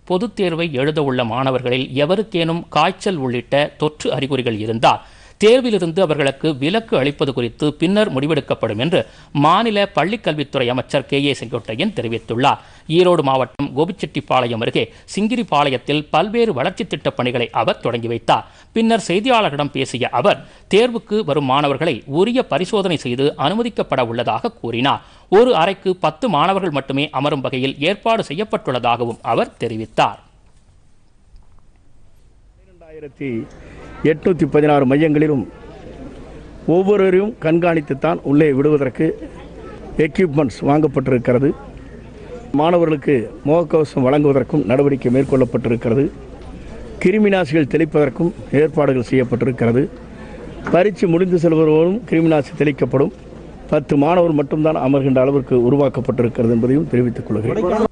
பொதுத் தேர்வை எழுத உள்ள மாணவர்களில் எவருக்கேனும் காய்ச்சல் உள்ளிட்ட தொற்று அறிகுறிகள் இருந்தால் தேர்விலிருந்து அவர்களுக்கு விலக்கு அளிப்பது குறித்து பின்னர் முடிவெடுக்கப்படும் என்று மாநில பள்ளிக்கல்வித்துறை அமைச்சர் கே ஏ செங்கோட்டையன் தெரிவித்துள்ளார் ஈரோடு மாவட்டம் கோபிச்செட்டிப்பாளையம் அருகே சிங்கிரிப்பாளையத்தில் பல்வேறு வளர்ச்சித் திட்டப் பணிகளை அவர் தொடங்கி வைத்தார் பின்னர் செய்தியாளர்களிடம் பேசிய அவர் தேர்வுக்கு வரும் மாணவர்களை உரிய பரிசோதனை செய்து அனுமதிக்கப்பட உள்ளதாக கூறினார் ஒரு அறைக்கு பத்து மாணவர்கள் மட்டுமே அமரும் வகையில் ஏற்பாடு செய்யப்பட்டுள்ளதாகவும் அவர் தெரிவித்தார் இரண்டாயிரத்தி எட்நூற்றி பதினாறு மையங்களிலும் ஒவ்வொருவரையும் கண்காணித்துத்தான் உள்ளே விடுவதற்கு எக்யூப்மெண்ட்ஸ் வாங்கப்பட்டிருக்கிறது மாணவர்களுக்கு முகக்கவசம் வழங்குவதற்கும் நடவடிக்கை மேற்கொள்ளப்பட்டிருக்கிறது கிருமிநாசிகள் தெளிப்பதற்கும் ஏற்பாடுகள் செய்யப்பட்டிருக்கிறது பரீட்சை முடிந்து செல்பவர்களும் கிருமிநாசி தெளிக்கப்படும் பத்து மாணவர் மட்டும்தான் அமர்கின்ற அளவிற்கு உருவாக்கப்பட்டிருக்கிறது என்பதையும் தெரிவித்துக் கொள்கிறேன்